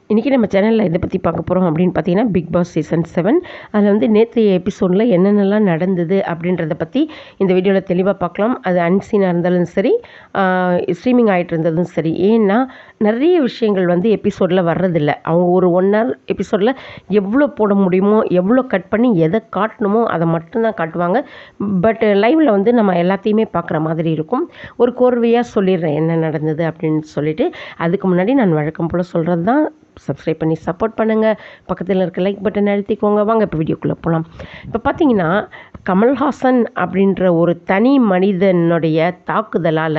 இன்றைக்கி நம்ம சேனலில் எதை பற்றி பார்க்க போகிறோம் அப்படின்னு பார்த்தீங்கன்னா பிக் பாஸ் சீசன் செவன் அதில் வந்து நேற்றைய எபிசோடில் என்னென்னலாம் நடந்தது அப்படின்றத பற்றி இந்த வீடியோவில் தெளிவாக பார்க்கலாம் அது அன்சீனாக இருந்தாலும் சரி ஸ்ட்ரீமிங் ஆகிட்டு இருந்ததும் சரி ஏன்னா நிறைய விஷயங்கள் வந்து எபிசோடில் வர்றதில்ல அவங்க ஒரு ஒன் ஹவர் எபிசோடில் எவ்வளோ போட முடியுமோ எவ்வளோ கட் பண்ணி எதை காட்டணுமோ அதை மட்டும்தான் காட்டுவாங்க பட் லைவில் வந்து நம்ம எல்லாத்தையுமே பார்க்குற மாதிரி இருக்கும் ஒரு கோர்வையாக சொல்லிடுறேன் என்ன நடந்தது அப்படின்னு சொல்லிட்டு அதுக்கு முன்னாடி நான் வழக்கம் போல் சொல்கிறது தான் சப்ஸ்கிரைப் பண்ணி சப்போர்ட் பண்ணுங்கள் பக்கத்தில் இருக்க லைக் பட்டன் அழுத்திக்கோங்க வாங்க இப்போ வீடியோக்குள்ளே போகலாம் இப்போ பார்த்தீங்கன்னா கமல்ஹாசன் அப்படின்ற ஒரு தனி மனிதனுடைய தாக்குதலால்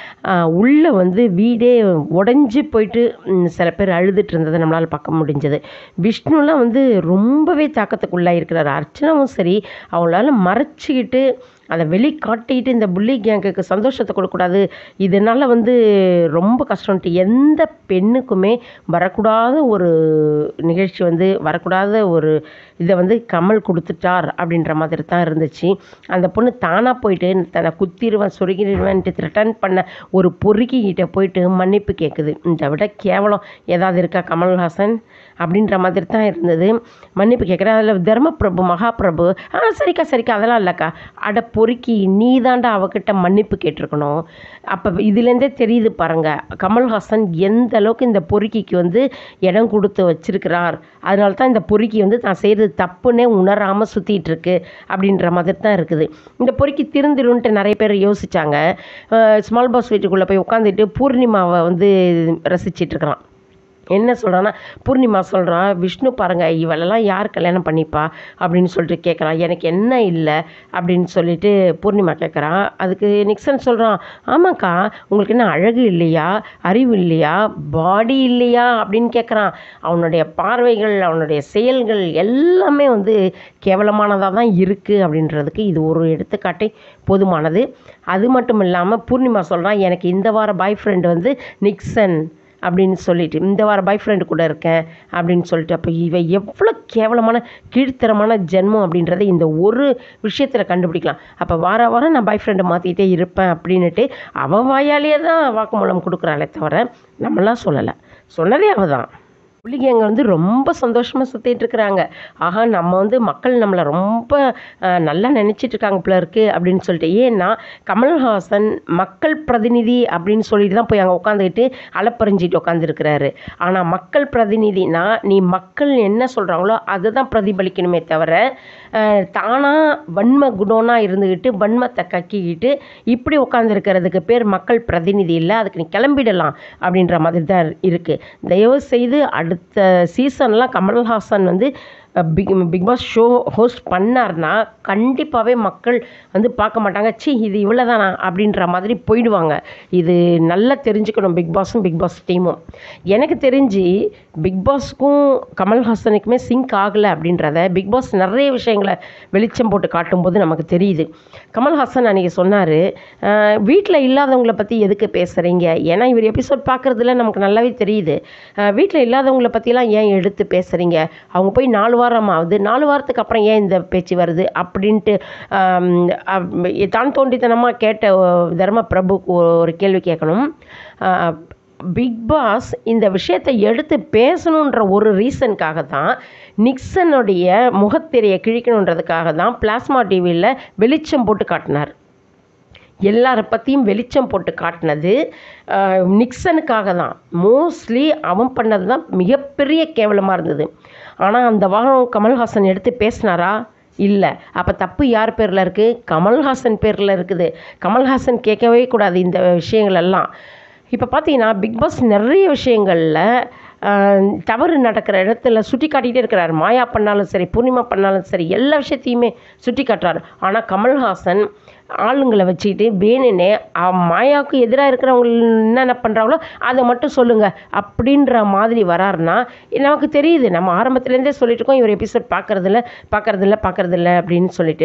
உள்ளே வந்து வீடே உடஞ்சி போயிட்டு ம், சில பேர் அழுதுட்டு இருந்ததை நம்மளால் பார்க்க முடிஞ்சது விஷ்ணுலாம் வந்து ரொம்பவே தாக்கத்துக்குள்ளாக இருக்கிறார் அர்ச்சனாவும் சரி அவங்களால மறைச்சிக்கிட்டு அதை வெளிக்காட்டிக்கிட்டு இந்த புள்ளி கேங்குக்கு சந்தோஷத்தை கொடுக்கக்கூடாது இதனால் வந்து ரொம்ப கஷ்டம்ட்டு எந்த பெண்ணுக்குமே வரக்கூடாத ஒரு நிகழ்ச்சி வந்து வரக்கூடாத ஒரு இதை வந்து கமல் கொடுத்துட்டார் அப்படின்ற மாதிரி தான் இருந்துச்சு அந்த பொண்ணு தானாக போயிட்டு தன்னை குத்திடுவேன் சொருகிடுவேன்ட்டு ரிட்டர்ன் பண்ண ஒரு பொறுக்கிக்கிட்ட போயிட்டு மன்னிப்பு கேட்குது இதை விட கேவலம் ஏதாவது இருக்கா கமல்ஹாசன் அப்படின்ற மாதிரி தான் இருந்தது மன்னிப்பு கேட்குறேன் அதில் தர்மபிரபு மகாபிரபு ஆ சரிக்கா சரிக்கா அதெல்லாம் இல்லைக்கா அட பொறுக்கி நீ தாண்டா அவகிட்ட மன்னிப்பு கேட்டிருக்கணும் அப்போ இதுலேருந்தே தெரியுது பாருங்க கமல்ஹாசன் எந்த அளவுக்கு இந்த பொறுக்கிக்கு வந்து இடம் கொடுத்து வச்சிருக்கிறார் அதனால தான் இந்த பொறுக்கி வந்து தான் செய்கிறது தப்புன்னே உணராமல் சுற்றிட்டு இருக்கு அப்படின்ற மாதிரி தான் இருக்குது இந்த பொறுக்கி திருந்திருன்ட்டு நிறைய பேர் யோசிச்சாங்க ஸ்மால் பாஸ் வீட்டுக்குள்ளே போய் உட்காந்துட்டு பூர்ணிமாவை வந்து ரசிச்சிட்டு இருக்கிறான் என்ன சொல்கிறான்னா பூர்ணிமா சொல்கிறான் விஷ்ணு பாருங்க இவளெல்லாம் யார் கல்யாணம் பண்ணிப்பா அப்படின்னு சொல்லிட்டு கேட்குறான் எனக்கு என்ன இல்லை அப்படின்னு சொல்லிட்டு பூர்ணிமா கேட்குறான் அதுக்கு நிக்சன் சொல்கிறான் ஆமாக்கா உங்களுக்கு என்ன அழகு இல்லையா அறிவு இல்லையா பாடி இல்லையா அப்படின்னு கேட்குறான் அவனுடைய பார்வைகள் அவனுடைய செயல்கள் எல்லாமே வந்து கேவலமானதாக தான் இருக்குது அப்படின்றதுக்கு இது ஒரு எடுத்துக்காட்டை போதுமானது அது மட்டும் இல்லாமல் பூர்ணிமா சொல்கிறான் எனக்கு இந்த வார பாய் ஃப்ரெண்டு வந்து நிக்சன் அப்படின்னு சொல்லிட்டு இந்த வாரம் பாய் ஃப்ரெண்டு கூட இருக்கேன் அப்படின்னு சொல்லிட்டு அப்போ இவ எவ்வளோ கேவலமான கீழ்த்தரமான ஜென்மம் அப்படின்றத இந்த ஒரு விஷயத்தில் கண்டுபிடிக்கலாம் அப்போ வார வாரம் நான் பாய் ஃப்ரெண்டை மாற்றிக்கிட்டே இருப்பேன் அப்படின்னுட்டு அவள் வாயாலேயே தான் வாக்குமூலம் கொடுக்குறாளே தவிர நம்மளாம் சொல்லலை சொன்னதே அவள் தான் புள்ளிங்க வந்து ரொம்ப சந்தோஷமாக சுற்றிட்டு இருக்கிறாங்க ஆஹா நம்ம வந்து மக்கள் நம்மளை ரொம்ப அஹ், நல்லா நினச்சிட்டு இருக்காங்க போல இருக்கு அப்படின்னு சொல்லிட்டு ஏன்னா கமல்ஹாசன் மக்கள் பிரதிநிதி அப்படின்னு சொல்லிட்டு தான் போய் அங்கே உட்காந்துக்கிட்டு அலப்பறிஞ்சிட்டு உட்காந்துருக்கிறாரு ஆனால் மக்கள் பிரதிநிதினா நீ மக்கள் என்ன சொல்கிறாங்களோ அதை தான் பிரதிபலிக்கணுமே தவிர அஹ், தானா வன்ம குணம்னா இருந்துக்கிட்டு வன்மத்தை கக்கிக்கிட்டு இப்படி உட்காந்துருக்கிறதுக்கு பேர் மக்கள் பிரதிநிதி இல்லை அதுக்கு நீ கிளம்பிடலாம் அப்படின்ற மாதிரி தான் இருக்குது தயவு செய்து அடுத்த சீசன்லாம் கமல்ஹாசன் வந்து Bigg Bigg Boss show host பண்ணார்னா கண்டிப்பாகவே மக்கள் வந்து பார்க்க மாட்டாங்க சி இது இவ்வளோதானா அப்படின்ற மாதிரி போயிடுவாங்க இது நல்லா தெரிஞ்சுக்கணும் பிக் பாஸும் பிக் பாஸ் டீமும் எனக்கு தெரிஞ்சு பிக் பாஸ்க்கும் கமல்ஹாசனுக்குமே சிங்க் ஆகலை அப்படின்றத பிக் பாஸ் நிறைய விஷயங்களை வெளிச்சம் போட்டு காட்டும்போது நமக்கு தெரியுது கமல்ஹாசன் அன்றைக்கி சொன்னார் வீட்டில் இல்லாதவங்கள பற்றி எதுக்கு பேசுகிறீங்க ஏன்னா இவர் எபிசோட் பார்க்குறதுல நமக்கு நல்லாவே தெரியுது வீட்டில் இல்லாதவங்கள பற்றிலாம் ஏன் எடுத்து பேசுகிறீங்க அவங்க போய் நாலு வாரம் ஆகுது நாலு வாரத்துக்கு அப்புறம் ஏன் இந்த பேச்சு வருது அப்படின்ட்டு ஆம், அப்- தான் தோண்டித்தனமாக கேட்ட அஹ், தர்ம பிரபுக்கு ஒரு கேள்வி கேட்கணும் அஹ், பிக் பாஸ் இந்த விஷயத்தை எடுத்து பேசணுன்ற ஒரு ரீசனுக்காக தான் நிக்சனுடைய முகத்திரையை கிழிக்கணுன்றதுக்காக தான் பிளாஸ்மா டிவியில் வெளிச்சம் போட்டு காட்டினார் எல்லாரை பற்றியும் வெளிச்சம் போட்டு காட்டினது அஹ், நிக்சனுக்காக தான் மோஸ்ட்லி அவன் பண்ணது தான் மிகப்பெரிய கேவலமாக இருந்தது ஆனால் அந்த வாரம் கமல்ஹாசன் எடுத்து பேசினாரா இல்லை அப்போ தப்பு யார் பேரில் இருக்குது கமல்ஹாசன் பேரில் இருக்குது கமல்ஹாசன் கேட்கவே கூடாது இந்த விஷயங்கள் எல்லாம் இப்போ பார்த்தீங்கன்னா பிக் பாஸ் நிறைய விஷயங்களில் ஆஹ், தவறு நடக்கிற இடத்துல சுட்டி காட்டிகிட்டே இருக்கிறார் மாயா பண்ணாலும் சரி பூர்ணிமா பண்ணாலும் சரி எல்லா விஷயத்தையுமே சுட்டி காட்டுறாரு ஆனால் கமல்ஹாசன் ஆளுங்களை வச்சுக்கிட்டு வேணுனே அவ- மாயாவுக்கு எதிராக இருக்கிறவங்க என்னென்ன பண்ணுறாங்களோ அதை மட்டும் சொல்லுங்கள் அப்படின்ற மாதிரி வராருன்னா நமக்கு தெரியுது நம்ம ஆரம்பத்துலேருந்தே சொல்லிட்டு இருக்கோம் இவர் எபிசோட் பார்க்குறதில்ல பார்க்குறதில்ல பார்க்குறதில்ல அப்படின்னு சொல்லிட்டு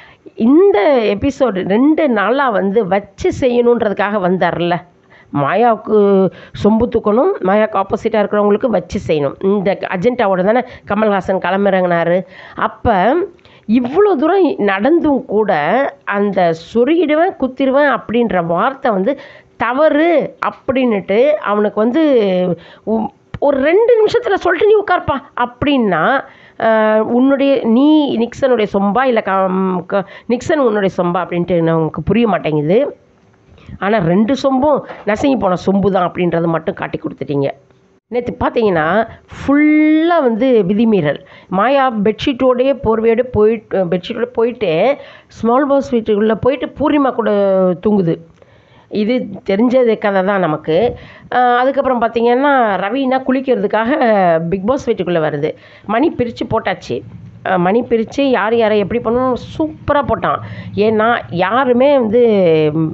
இந்த எபிசோடு ரெண்டு நாளாக வந்து வச்சு செய்யணுன்றதுக்காக வந்தார்ல மாயாவுக்கு சொம்பு தூக்கணும் மாயாவுக்கு ஆப்போசிட்டாக இருக்கிறவங்களுக்கு வச்சு செய்யணும் இந்த அஜெண்டாவோட தானே கமல்ஹாசன் களமிறங்கினாரு அப்போ இவ்வளோ தூரம் நடந்தும் கூட அந்த சொருகிடுவேன் குத்திடுவேன் அப்படின்ற வார்த்தை வந்து தவறு அப்படின்னுட்டு அவனுக்கு வந்து உ- ஒரு ரெண்டு நிமிஷத்தில் சொல்லிட்டு நீ உட்கார்ப்பா அப்படின்னா ஆஹ், உன்னுடைய நீ நிக்சனுடைய சொம்பா இல்லை க க- நிக்சன் உன்னுடைய சொம்பா அப்படின்ட்டு நமக்கு புரிய மாட்டேங்குது ஆனால் ரெண்டு சொம்பும் நசுங்கி போன சொம்பு தான் அப்படின்றத மட்டும் காட்டி கொடுத்துட்டீங்க நேற்று பார்த்தீங்கன்னா ஃபுல்லாக வந்து விதிமீறல் மாயா பெட்ஷீட்டோடயே போர்வையோட போயிட்டு பெட்ஷீட்டோட போயிட்டு ஸ்மால் பாஸ் வீட்டுக்குள்ளே போயிட்டு பூர்ணிமா கூட தூங்குது இது தெரிஞ்சது கதை தான் நமக்கு ஆஹ் அதுக்கப்புறம் பார்த்தீங்கன்னா ரவீனா குளிக்கிறதுக்காக பிக் பாஸ் வீட்டுக்குள்ளே வருது மணி பிரித்து போட்டாச்சு ஆஹ் மணி பிரித்து யார் யாரை எப்படி பண்ணணும் சூப்பராக போட்டான் ஏன்னா யாருமே வந்து ம்,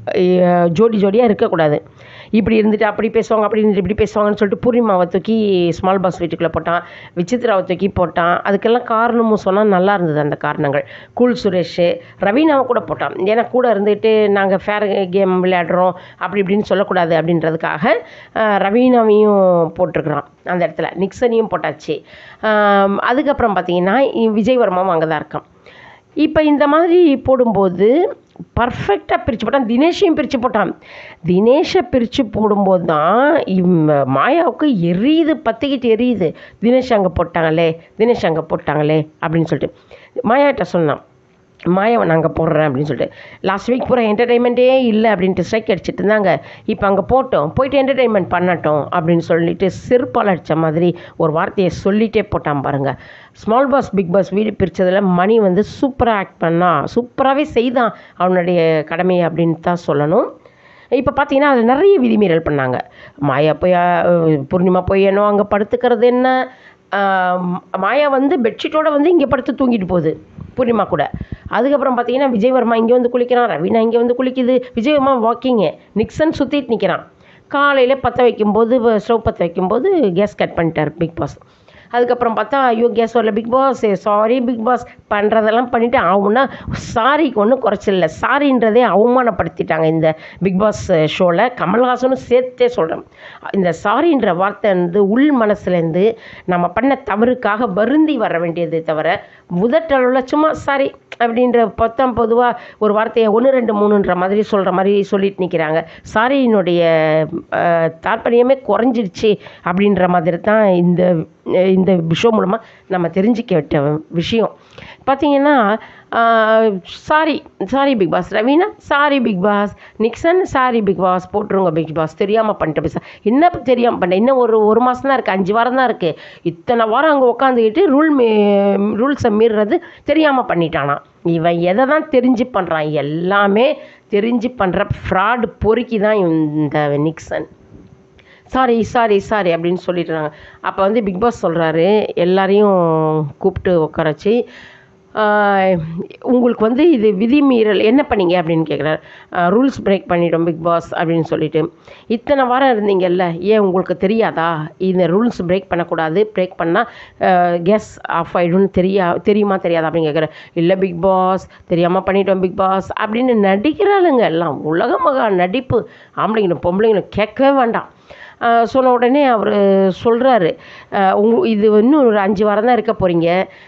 அஹ் ஜோடி ஜோடியாக இருக்கக்கூடாது இப்படி இருந்துட்டு அப்படி பேசுவாங்க அப்படி இருந்துட்டு இப்படி பேசுவாங்கன்னு சொல்லிட்டு பூர்ணிமாவை தூக்கி ஸ்மால் பாஸ் வீட்டுக்குள்ளே போட்டான் விசித்ராவை தூக்கி போட்டான் அதுக்கெல்லாம் காரணமும் சொன்னால் நல்லா இருந்தது அந்த காரணங்கள் கூல் சுரேஷ் ரவீனாவை கூட போட்டான் ஏன்னா கூட இருந்துட்டு நாங்கள் ஃபேர் கேம் விளையாடுறோம் அப்படி இப்படின்னு சொல்லக்கூடாது அப்படின்றதுக்காக அஹ், ரவீனாவையும் போட்டிருக்கிறான் அந்த இடத்துல நிக்சனையும் போட்டாச்சு ஆம், அதுக்கப்புறம் பார்த்தீங்கன்னா விஜய் வர்மாவும் அங்கே தான் இருக்கான் இப்போ இந்த மாதிரி போடும்போது பர்ஃபெக்டாக பிரித்து போட்டான் தினேஷையும் பிரித்து போட்டான் தினேஷை பிரித்து போடும்போது தான் இவ்- மாயாவுக்கு எரியுது பற்றிக்கிட்டு எரியுது தினேஷ் அங்கே போட்டாங்களே தினேஷ் அங்கே போட்டாங்களே அப்படின்னு சொல்லிட்டு மாயாட்ட சொன்னான் மாயாவை நாங்கள் போடுறேன் அப்படின்னு சொல்லிட்டு லாஸ்ட் வீக் பூரா என்டர்டைன்மெண்ட்டே இல்லை அப்படின்ட்டு ஸ்ட்ரைக் அடிச்சிட்டு இருந்தாங்க இப்போ அங்கே போட்டோம் போயிட்டு என்டர்டைன்மெண்ட் பண்ணட்டும் அப்படின்னு சொல்லிட்டு செருப்பால் அடித்த மாதிரி ஒரு வார்த்தையை சொல்லிட்டே போட்டான் பாருங்கள் ஸ்மால் பாஸ் பிக் பாஸ் வீடு பிரித்ததில் மணி வந்து சூப்பராக ஆக்ட் பண்ணான் சூப்பராகவே செய்தான் அவனுடைய கடமையை அப்படின்னு தான் சொல்லணும் இப்போ பார்த்தீங்கன்னா அது நிறைய விதிமீறல் பண்ணாங்க மாயா போய் அஹ், பூர்ணிமா போய் என்னோ அங்கே படுத்துக்கிறது என்ன ஆஹ், மாயா வந்து பெட்ஷீட்டோட வந்து இங்கே படுத்து தூங்கிட்டு போகுது பூர்ணிமா கூட அதுக்கப்புறம் பார்த்தீங்கன்னா விஜயவர்மா இங்கே வந்து குளிக்கிறான் ரவீனா இங்கே வந்து குளிக்குது விஜயவர்மா வாக்கிங்கு நிக்சன் சுற்றிட்டு நிற்கிறான் காலையில் பற்ற வைக்கும்போது ஸ்டவ் பற்ற வைக்கும்போது கேஸ் கட் பண்ணிட்டார் பிக் பாஸ் அதுக்கப்புறம் பார்த்தா ஐயோ கேஸ் வரல Bigg Boss sorry Bigg Boss பண்ணுறதெல்லாம் பண்ணிவிட்டு அவனா சாரிக்கு ஒன்றும் குறைச்சில்ல சாரின்றதே அவமானப்படுத்திட்டாங்க இந்த பிக் பாஸ் ஷோவில் கமல்ஹாசனும் சேர்த்தே சொல்கிறேன் இந்த சாரின்ற வார்த்தை வந்து உள் மனசுலேருந்து நம்ம பண்ண தவறுக்காக வருந்தி வர வேண்டியது தவிர முதட்டளவில் சும்மா சாரி அப்படின்ற பத்தாம் பொதுவாக ஒரு வார்த்தையை ஒன்று ரெண்டு மூணுன்ற மாதிரி சொல்கிற மாதிரி சொல்லிட்டு நிற்கிறாங்க சாரியினுடைய அஹ், தாற்பயமே குறைஞ்சிருச்சு அப்படின்ற மாதிரி தான் இந்த அஹ், இந்த ஷோ மூலமாக நம்ம தெரிஞ்சுக்க விட்ட விஷயம் பார்த்தீங்கன்னா sorry sorry Bigg Boss Raveena sorry Bigg Boss Nixon sorry Bigg Boss போட்டுருங்க பிக் பாஸ் தெரியாமல் பண்ணிட்டு பேச என்ன தெரியாமல் பண்ண இன்னும் ஒரு ஒரு மாதம் தான் இருக்குது அஞ்சு வாரம் தான் இருக்குது இத்தனை வாரம் அங்கே உட்காந்துக்கிட்டு ரூல் மீ ரூல்ஸை மீறுறது தெரியாமல் பண்ணிட்டானா இவன் எதை தான் தெரிஞ்சு பண்ணுறான் எல்லாமே தெரிஞ்சு பண்ணுற ஃப்ராடு பொறுக்கி தான் இந்த நிக்சன் சாரி சாரி சாரி அப்படின்னு சொல்லிட்டுறாங்க அப்போ வந்து பிக் பாஸ் சொல்கிறாரு எல்லாரையும் கூப்பிட்டு உட்கார வச்சு ஆஹ், உங்களுக்கு வந்து இது விதிமீறல் என்ன பண்ணீங்க அப்படின்னு கேட்குறாரு ரூல்ஸ் பிரேக் பண்ணிட்டோம் பிக் பாஸ் அப்படின்னு சொல்லிட்டு இத்தனை வாரம் இருந்தீங்கல்ல ஏன் உங்களுக்கு தெரியாதா இந்த ரூல்ஸ் பிரேக் பண்ணக்கூடாது பிரேக் பண்ணால் கேஸ் ஆஃப் ஆகிடும்னு தெரியா தெரியுமா தெரியாதா அப்படின்னு கேட்குறேன் இல்லை பிக் பாஸ் தெரியாமல் பண்ணிட்டோம் பிக் பாஸ் அப்படின்னு நடிக்கிறாளுங்க எல்லாம் உலக மகா நடிப்பு ஆம்பளைங்களும் பொம்பளைங்களும் கேட்கவே வேண்டாம் ஆஹ் சொன்ன உடனே அவர் சொல்கிறாரு உங்க இது இன்னும் ஒரு அஞ்சு வாரம் தான் இருக்க போகிறீங்க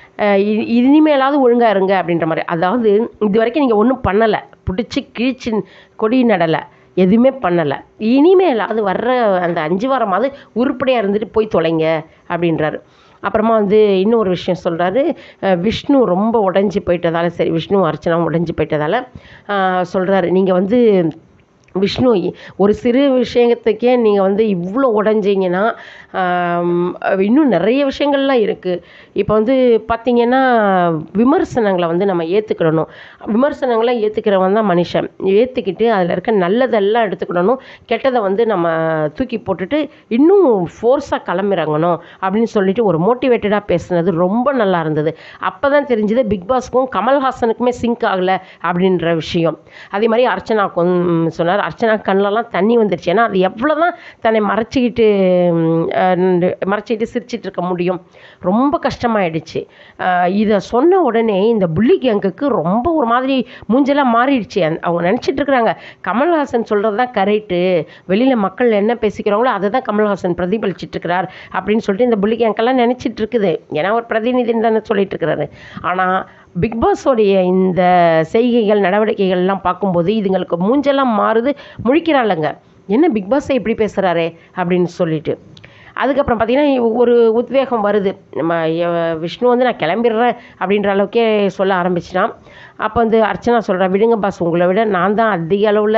இனிமேலாவது ஒழுங்காக இருங்க அப்படின்ற மாதிரி அதாவது இது வரைக்கும் நீங்கள் ஒன்றும் பண்ணலை பிடிச்சி கிழிச்சு கொடி நடலை எதுவுமே பண்ணலை இனிமேலாவது வர்ற அந்த அஞ்சு வாரமாவது உருப்படியாக இருந்துட்டு போய் தொலைங்க அப்படின்றாரு அப்புறமா வந்து இன்னொரு விஷயம் சொல்கிறாரு விஷ்ணு ரொம்ப உடஞ்சி போயிட்டதால சரி விஷ்ணு அர்ச்சனா உடஞ்சி போயிட்டதால சொல்கிறாரு நீங்கள் வந்து விஷ்ணு ஒரு சிறு விஷயத்துக்கே நீங்கள் வந்து இவ்வளோ உடஞ்சிங்கன்னா ஆம், இன்னும் நிறைய விஷயங்கள்லாம் இருக்குது இப்போ வந்து பார்த்திங்கன்னா விமர்சனங்களை வந்து நம்ம ஏற்றுக்கிடணும் விமர்சனங்களை ஏற்றுக்கிறவன் தான் மனுஷன் ஏற்றுக்கிட்டு அதில் இருக்க நல்லதெல்லாம் எடுத்துக்கிடணும் கெட்டதை வந்து நம்ம தூக்கி போட்டுட்டு இன்னும் ஃபோர்ஸாக கிளம்பிறங்கணும் அப்படின்னு சொல்லிட்டு ஒரு மோட்டிவேட்டடாக பேசுனது ரொம்ப நல்லா இருந்தது அப்போ தான் தெரிஞ்சது பிக் பாஸ்க்கும் கமல்ஹாசனுக்குமே சிங்க் ஆகலை அப்படின்ற விஷயம் அதே மாதிரி அர்ச்சனாக்கும் சொன்னார் அர்ச்சனா கண்ணிலலாம் தண்ணி வந்துருச்சு ஏன்னா அது எவ்வளோ தான் தன்னை மறைச்சிக்கிட்டு ம், அஹ், மறைச்சிக்கிட்டு சிரிச்சிட்டு இருக்க முடியும் ரொம்ப கஷ்டமாயிடுச்சு அஹ், இதை சொன்ன உடனே இந்த புள்ளி கேங்குக்கு ரொம்ப ஒரு மாதிரி மூஞ்செல்லாம் மாறிடுச்சு அந்த- அவங்க நினச்சிட்டு இருக்கிறாங்க கமல்ஹாசன் சொல்கிறது தான் கரெக்டு வெளியில் மக்கள் என்ன பேசிக்கிறாங்களோ அதை தான் கமல்ஹாசன் பிரதிபலிச்சிட்டு இருக்கிறார் அப்படின்னு சொல்லிட்டு இந்த புள்ளி கேங்கெல்லாம் நினச்சிட்டு இருக்குது ஏன்னா ஒரு பிரதிநிதின்னு தானே சொல்லிட்டு இருக்கிறாரு ஆனால் பிக் பாஸோடைய இந்த செய்கைகள் நடவடிக்கைகள்லாம் பார்க்கும்போது இதுங்களுக்கு மூஞ்செல்லாம் மாறுது முழிக்கிறாளுங்க என்ன பிக் பாஸை இப்படி பேசுகிறாரே அப்படின்னு சொல்லிட்டு அதுக்கப்புறம் பார்த்திங்கன்னா ஒரு உத்வேகம் வருது நம்ம எ- விஷ்ணு வந்து நான் கிளம்பிடுறேன் அப்படின்ற அளவுக்கே சொல்ல ஆரம்பிச்சிட்டான் அப்போ வந்து அர்ச்சனா சொல்கிறா விடுங்க பாஸ் உங்களை விட நான் தான் அதிக அளவில்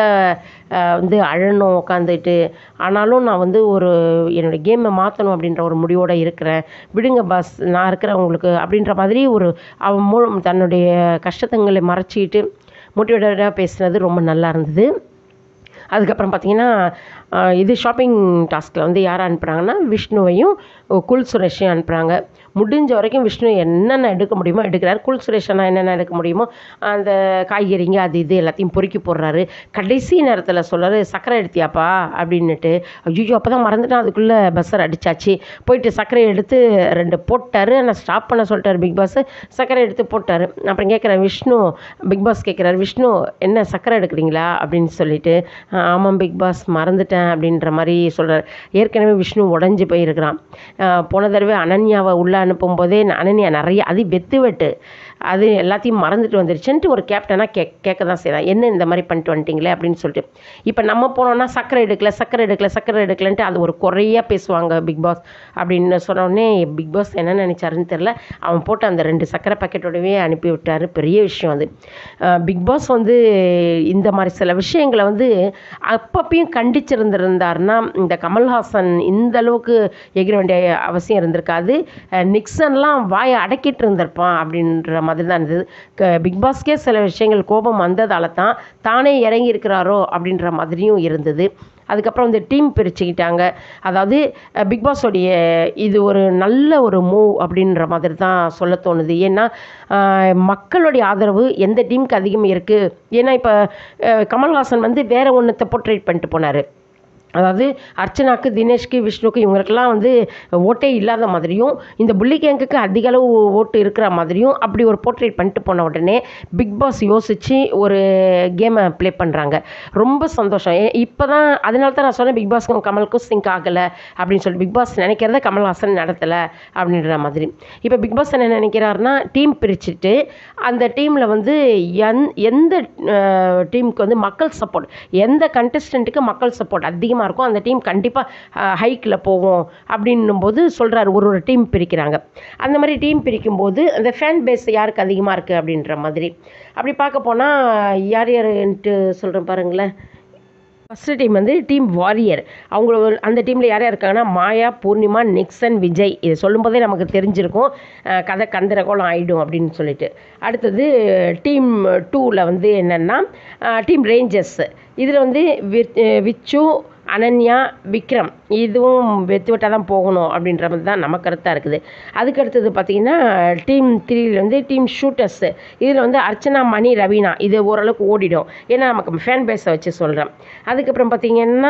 வந்து அழணும் உட்காந்துட்டு ஆனாலும் நான் வந்து ஒரு என்னோடய கேமை மாற்றணும் அப்படின்ற ஒரு முடிவோடு இருக்கிறேன் விடுங்க பாஸ் நான் இருக்கிறேன் உங்களுக்கு அப்படின்ற மாதிரி ஒரு அவன் மூ தன்னுடைய கஷ்டத்தங்களை மறைச்சிக்கிட்டு மோட்டிவேட்டடாக பேசுனது ரொம்ப நல்லா இருந்தது அதுக்கப்புறம் பார்த்தீங்கன்னா ஆஹ், இது ஷாப்பிங் டாஸ்கில் வந்து யாரை அனுப்புகிறாங்கன்னா விஷ்ணுவையும் குல் சுரேஷையும் அனுப்புகிறாங்க முடிஞ்ச வரைக்கும் விஷ்ணு என்னென்ன எடுக்க முடியுமோ எடுக்கிறாரு குல் சுரேஷனா என்னென்ன எடுக்க முடியுமோ அந்த காய்கறிங்க அது இது எல்லாத்தையும் பொறுக்கி போடுறாரு கடைசி நேரத்தில் சொல்கிறாரு சர்க்கரை எடுத்தியாப்பா அப்படின்னுட்டு ஐயோ அப்போ தான் மறந்துட்டான் அதுக்குள்ளே பஸ்ஸர் அடிச்சாச்சு போயிட்டு சர்க்கரை எடுத்து ரெண்டு போட்டார் ஆனால் ஸ்டாப் பண்ண சொல்லிட்டாரு பிக் பாஸ் சர்க்கரை எடுத்து போட்டார் அப்புறம் கேட்குறேன் விஷ்ணு பிக் பாஸ் கேட்குறாரு விஷ்ணு என்ன சர்க்கரை எடுக்கிறீங்களா அப்படின்னு சொல்லிட்டு "ஆ, ஆமாம் பிக் பாஸ் மறந்துட்டேன் அப்படின்ற மாதிரி சொல்கிறார் ஏற்கனவே விஷ்ணு உடஞ்சி போயிருக்கிறான் ஆ, போன தடவை அனன்யாவை உள்ளே அனுப்பும்போதே ந- அனன்யா நிறைய அது வெத்து வெட்டு அது எல்லாத்தையும் மறந்துட்டு வந்துருச்சுன்ட்டு ஒரு கேப்டனாக கே கேட்க தான் செய்கிறான் என்ன இந்த மாதிரி பண்ணிட்டு வந்துட்டீங்களே அப்படின்னு சொல்லிட்டு இப்போ நம்ம போனோம்னா சர்க்கரை எடுக்கல சர்க்கரை எடுக்கல சர்க்கரை எடுக்கலன்ட்டு அது ஒரு குறையாக பேசுவாங்க பிக் பாஸ் அப்படின்னு சொன்ன உடனே பிக் பாஸ் என்ன நினைச்சாருன்னு தெரில அவன் போட்டு அந்த ரெண்டு சர்க்கரை பாக்கெட்டோடவே அனுப்பி விட்டாரு பெரிய விஷயம் அது பிக் பாஸ் வந்து இந்த மாதிரி சில விஷயங்களை வந்து அப்பப்பையும் கண்டிச்சிருந்திருந்தாருன்னா இந்த கமல்ஹாசன் இந்த அளவுக்கு எகிர வேண்டிய அவசியம் இருந்திருக்காது அஹ் நிக்சன்லாம் வாயை அடக்கிட்டு இருந்திருப்பான் அப்படின்ற மாதிரி தான் இருந்தது க- பிக் பாஸ்க்கே சில விஷயங்கள் கோபம் வந்ததால தான் தானே இறங்கி இருக்கிறாரோ அப்படின்ற மாதிரியும் இருந்தது அதுக்கப்புறம் வந்து டீம் பிரிச்சுக்கிட்டாங்க அதாவது அஹ், பிக் பாஸோடைய இது ஒரு நல்ல ஒரு மூவ் அப்படின்ற மாதிரி தான் சொல்ல தோணுது ஏன்னா அஹ், மக்களுடைய ஆதரவு எந்த டீமுக்கு அதிகம் இருக்குது ஏன்னா இப்போ கமல்ஹாசன் வந்து வேற ஒன்றத்தை போர்ட்ரேட் பண்ணிட்டு போனார் அதாவது அர்ச்சனாக்கு தினேஷ்க்கு விஷ்ணுக்கு இவங்களுக்கெல்லாம் வந்து ஓட்டே இல்லாத மாதிரியும் இந்த புள்ளி கேங்குக்கு அதிக அளவு ஓட்டு இருக்கிற மாதிரியும் அப்படி ஒரு போர்ட்ரேட் பண்ணிட்டு போன உடனே பிக் பாஸ் யோசித்து ஒரு கேமை ப்ளே பண்ணுறாங்க ரொம்ப சந்தோஷம் இப்போ தான் அதனால தான் நான் சொன்னேன் பிக் பாஸ்க்கும் கமலுக்கும் சிங்க் ஆகலை அப்படின்னு சொல்லி பிக் பாஸ் நினைக்கிறத கமல்ஹாசன் நடத்தலை அப்படின்ற மாதிரி இப்போ பிக் பாஸ் என்ன நினைக்கிறாருன்னா டீம் பிரிச்சுட்டு அந்த டீமில் வந்து எந் எந்த டீமுக்கு வந்து மக்கள் சப்போர்ட் எந்த கண்டஸ்டண்ட்டுக்கு மக்கள் சப்போர்ட் அதிகமாக இருக்கும் அந்த டீம் கண்டிப்பாக ஹைக்கில் போகும் அப்படின்னும் போது சொல்கிறாரு ஒரு ஒரு டீம் பிரிக்கிறாங்க அந்த மாதிரி டீம் பிரிக்கும்போது அந்த ஃபேன் பேஸ் யாருக்கு அதிகமாக இருக்குது அப்படின்ற மாதிரி அப்படி பார்க்க போனால் யார் யாருன்ட்டு சொல்கிறேன் பாருங்களேன் ஃபஸ்ட்டு டீம் வந்து டீம் வாரியர் அவங்க ஒரு- அந்த டீமில் யார் யார் இருக்காங்கன்னா மாயா பூர்ணிமா நிக்சன் விஜய் இது சொல்லும்போதே நமக்கு தெரிஞ்சிருக்கும் அஹ் கதை கந்தரகோலம் ஆயிடும் அப்படின்னு சொல்லிட்டு அடுத்தது டீம் டூவில் வந்து என்னென்னா டீம் ரேஞ்சர்ஸ் இதில் வந்து வி- அஹ் விச்சு அனன்யா விக்ரம் இதுவும் வெத்து வெட்டாக தான் போகணும் அப்படின்ற மாதிரி தான் நம்ம கருத்தாக இருக்குது அதுக்கு அடுத்தது பார்த்தீங்கன்னா டீம் த்ரீல வந்து டீம் ஷூட்டர்ஸு இதில் வந்து அர்ச்சனா மணி ரவீனா இது ஓரளவுக்கு ஓடிடும் ஏன்னா நமக்கு ஃபேன் பேஸை வச்சு சொல்கிறேன் அதுக்கப்புறம் பார்த்தீங்கன்னா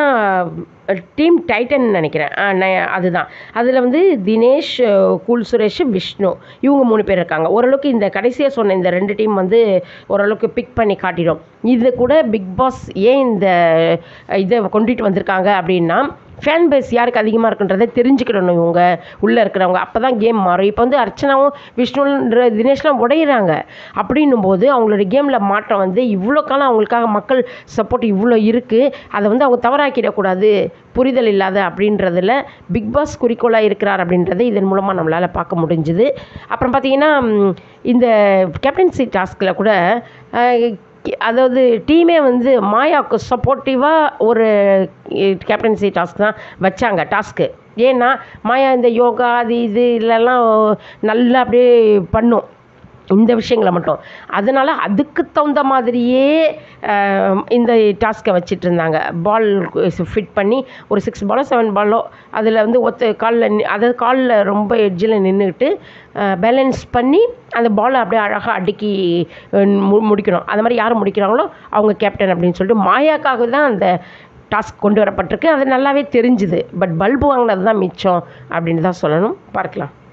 டீம் டைட்டன் நினைக்கிறேன் ஆ, ந- அதுதான் அதில் வந்து தினேஷ் அஹ், கூல் சுரேஷ் விஷ்ணு இவங்க மூணு பேர் இருக்காங்க ஓரளவுக்கு இந்த கடைசியாக சொன்ன இந்த ரெண்டு டீம் வந்து ஓரளவுக்கு பிக் பண்ணி காட்டிடும் இது கூட பிக் பாஸ் ஏன் இந்த இதை கொண்டுட்டு வந்திருக்காங்க அப்படின்னா ஃபேன் பேஸ் யாருக்கு அதிகமாக இருக்குன்றதை தெரிஞ்சுக்கிடணும் இவங்க உள்ளே இருக்கிறவங்க அப்போ தான் கேம் மாறும் இப்போ வந்து அர்ச்சனாவும் விஷ்ணுன்ற தினேஷ்லாம் உடையிறாங்க அப்படின்னும் போது அவங்களோட கேமில் மாற்றம் வந்து இவ்வளோ காலம் அவங்களுக்காக மக்கள் சப்போர்ட் இவ்வளோ இருக்குது அதை வந்து அவங்க தவறாக்கிடக்கூடாது புரிதல் இல்லாத அப்படின்றதுல பிக் பாஸ் குறிக்கோளாக இருக்கிறார் அப்படின்றத இதன் மூலமாக நம்மளால் பார்க்க முடிஞ்சுது அப்புறம் பார்த்தீங்கன்னா ம், இந்த கேப்டன்சி டாஸ்கில் கூட அஹ், அதாவது டீமே வந்து மாயாவுக்கு சப்போர்ட்டிவாக ஒரு கேப்டன்சி டாஸ்க் தான் வச்சாங்க டாஸ்க்கு ஏன்னா மாயா இந்த யோகா அது இது இல்லைலாம் நல்லா அப்படியே பண்ணும் இந்த விஷயங்களை மட்டும் அதனால் அதுக்கு தகுந்த மாதிரியே அஹ், இந்த டாஸ்க்கை வச்சிட்டு இருந்தாங்க பால் ஃபிட் பண்ணி ஒரு சிக்ஸ் பாலோ செவன் பாலோ அதில் வந்து ஒத்த காலில் அதாவது காலில் ரொம்ப எட்ஜில் நின்றுக்கிட்டு பேலன்ஸ் பண்ணி அந்த பாலை அப்படியே அழகாக அடுக்கி அஹ், மு முடிக்கணும் அந்த மாதிரி யார் முடிக்கிறாங்களோ அவங்க கேப்டன் அப்படின்னு சொல்லிட்டு மாயாக்காக தான் அந்த டாஸ்க் கொண்டு வரப்பட்டிருக்கு அது நல்லாவே தெரிஞ்சுது பட் பல்பு வாங்கினது தான் மிச்சம் அப்படின்னு தான் சொல்லணும் பார்க்கலாம்